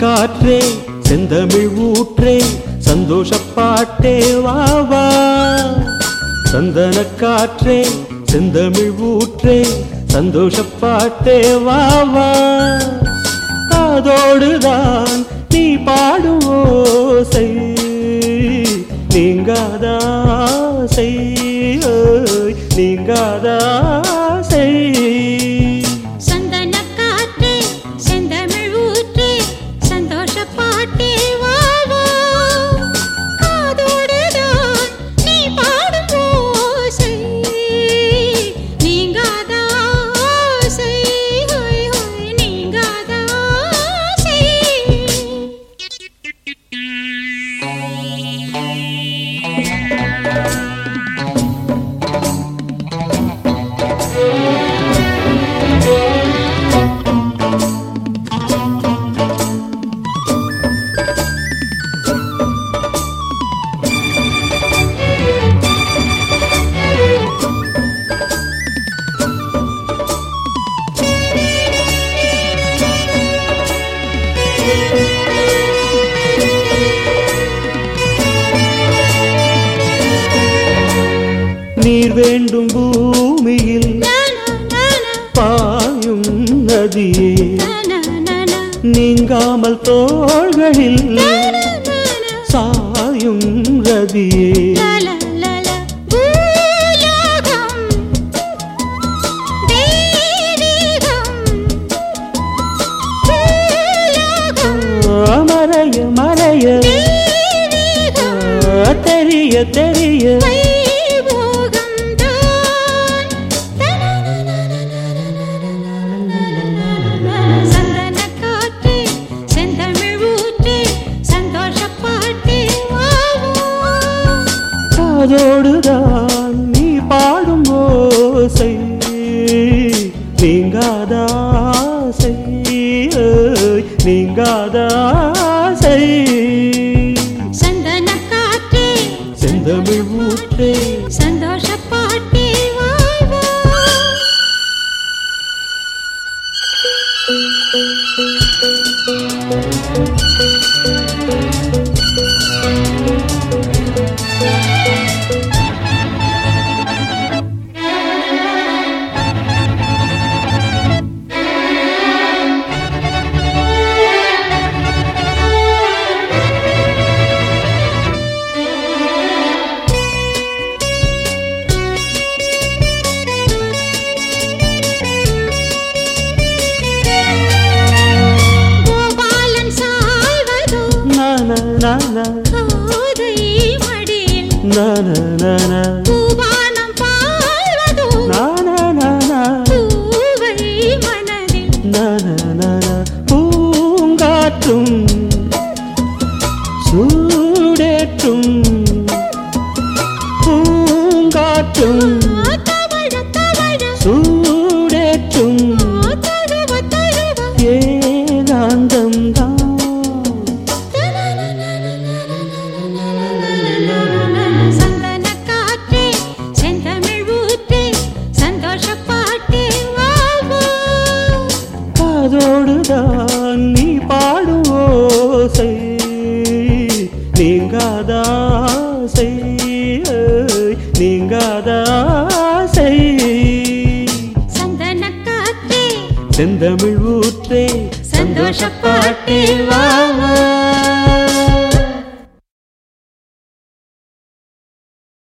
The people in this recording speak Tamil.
காற்றே செந்தமிழ் ஊற்றே சந்தோஷப்பாட்டே வா வா சந்தன காற்றே செந்தமிழ் ஊற்றே சந்தோஷப்பாட்டே வா வா காதோடுதான் நீ பாடும் ஓசை நீங்காதாசை ஓய், நீங்காதாசை சந்தன காற்றே செந்தமிழ் ஊற்றே சந்தோஷ பாட்டே வா வா காதோடுதான் நீ பாடும் ஓசை நீங்காத ஆசை ஹோய் ஹோய் நீங்காத ஆசை நீர் வேண்டும் பூமியில் நானா நானா பாயும் நதியே நானா நானா நீங்காமல் தோள்களில் நானா நானா சாயும் ரதியே லல லல பூலோகம் தெய்வீகம் பூலோகம் மறைய மறைய தெய்வீகம் தெரிய தெரிய வைபோகம் தான் சந்தன காற்றே செந்தமிழ் ஊற்றே சந்தோஷ பாட்டே காதோடுதான் நீ பாடும் ஓசை நீங்காதாசை ஏய், நீங்காதாசை சந்தன காற்றே செந்தமிழ் ஊற்றே சந்தோஷ பாட்டே வா வா கோபாலன் சாய்வதோ நான நான கோதை மடியில் நான நான பூவானம் பாழ்வதோ நான நான பூவை மனதில் நான நான பூங்காற்றும் சூடேற்றும் பூங்காற்றும் தவழ தவழ சூடேற்றும் தழுவ தழுவ ஏகாந்தம் சந்தன காற்றே செந்தமிழ் ஊற்றே சந்தோஷ பாட்டே வா வா காதோடுதான் நீ பாடும் ஓசை நீங்காதாசை ஏய், நீங்காதாசை சந்தன காற்றே செந்தமிழ் ஊற்றே சந்தோஷ பாட்டே வா வா